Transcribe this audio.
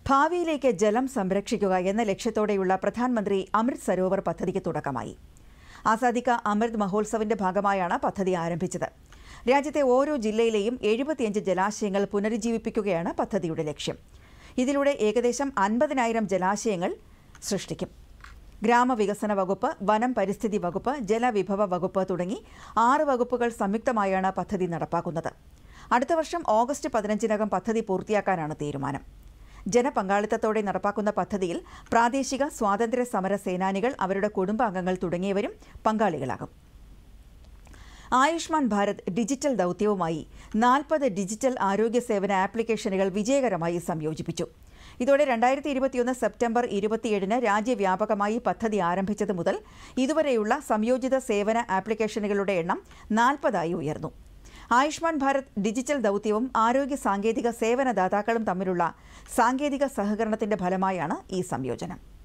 ഭാവിയിലേക്ക് ജലം സംരക്ഷിക്കുക എന്ന ലക്ഷ്യത്തോടെയുള്ള പ്രധാനമന്ത്രി അമൃത് സരോവർ പദ്ധതിക്ക് തുടക്കമായി ആസാദിക അമൃത് മഹോത്സവിന്റെ ഭാഗമായാണ് പദ്ധതി ആരംഭിച്ചത് രാജ്യത്തെ ഓരോ ജില്ലയിലെയും എഴുപത്തിയഞ്ച് ജലാശയങ്ങൾ പുനരുജ്ജീവിപ്പിക്കുകയാണ് പദ്ധതിയുടെ ലക്ഷ്യം ഇതിലൂടെ ഏകദേശം അൻപതിനായിരം ജലാശയങ്ങൾ സൃഷ്ടിക്കും ഗ്രാമവികസന വകുപ്പ് വനം പരിസ്ഥിതി വകുപ്പ് ജലവിഭവ വകുപ്പ് തുടങ്ങി ആറ് വകുപ്പുകൾ സംയുക്തമായാണ് പദ്ധതി നടപ്പാക്കുന്നത് അടുത്ത വർഷം ഓഗസ്റ്റ് പതിനഞ്ചിനകം പദ്ധതി പൂർത്തിയാക്കാനാണ് തീരുമാനം ജനപങ്കാളിത്തത്തോടെ നടപ്പാക്കുന്ന പദ്ധതിയിൽ പ്രാദേശിക സ്വാതന്ത്ര്യ സമര സേനാനികൾ അവരുടെ കുടുംബാംഗങ്ങൾ തുടങ്ങിയവരും പങ്കാളികളാകും ആയുഷ്മാൻ ഭാരത് ഡിജിറ്റൽ ദൗത്യവുമായി നാൽപ്പത് ഡിജിറ്റൽ ആരോഗ്യ സേവന ആപ്ലിക്കേഷനുകൾ വിജയകരമായി സംയോജിപ്പിച്ചു ഇതോടെ രണ്ടായിരത്തി ഇരുപത്തിയൊന്ന് സെപ്റ്റംബർ ഇരുപത്തിയേഴിന് രാജ്യവ്യാപകമായി പദ്ധതി ആരംഭിച്ചത് മുതൽ ഇതുവരെയുള്ള സംയോജിത സേവന ആപ്ലിക്കേഷനുകളുടെ എണ്ണം നാൽപ്പതായി ഉയർന്നു ആയുഷ്മാൻ ഭാരത് ഡിജിറ്റൽ ദൗത്യവും ആരോഗ്യ സാങ്കേതിക സേവന ദാതാക്കളും തമ്മിലുള്ള സാങ്കേതിക സഹകരണത്തിന്റെ ഫലമായാണ് ഈ സംയോജനം